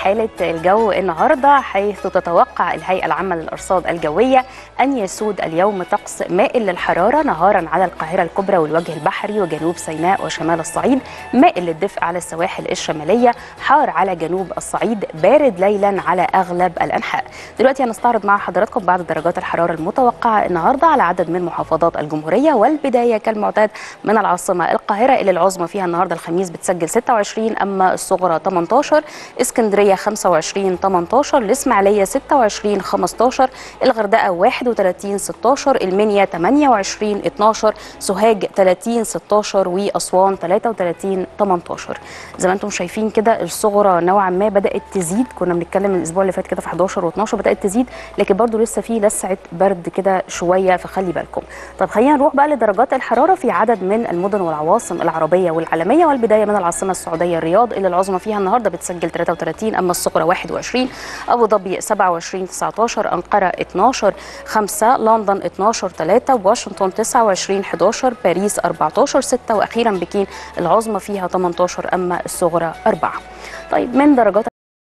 حالة الجو النهاردة حيث تتوقع الهيئة العامة للأرصاد الجوية أن يسود اليوم طقس مائل للحرارة نهارا على القاهرة الكبرى والوجه البحري وجنوب سيناء وشمال الصعيد مائل للدفء على السواحل الشمالية حار على جنوب الصعيد بارد ليلا على أغلب الأنحاء دلوقتي هنستعرض مع حضراتكم بعض درجات الحرارة المتوقعة النهاردة على عدد من محافظات الجمهورية والبداية كالمعتاد من العاصمة القاهرة اللي العظمى فيها النهاردة الخميس بتسجل 26 أما الصغرى 18 اسكندرية 25 18 الإسماعيلية 26 15 الغردقة 31 16 المنيا 28 12 سوهاج 30 16 وأسوان 33 18 زي ما انتم شايفين كده الصغرى نوعا ما بدأت تزيد كنا بنتكلم الأسبوع اللي فات كده في 11 و12 بدأت تزيد لكن برضو لسه في لسعة برد كده شوية فخلي بالكم طب خلينا نروح بقى لدرجات الحرارة في عدد من المدن والعواصم العربية والعالمية والبداية من العاصمة السعودية الرياض اللي العظمى فيها النهارده بتسجل 33 اما الصغرى 21 ابو ظبي 27 19 انقره 12 5 لندن 12 3 واشنطن 29 11 باريس 14 6 واخيرا بكين العظمى فيها 18 اما الصغرى 4 طيب من درجات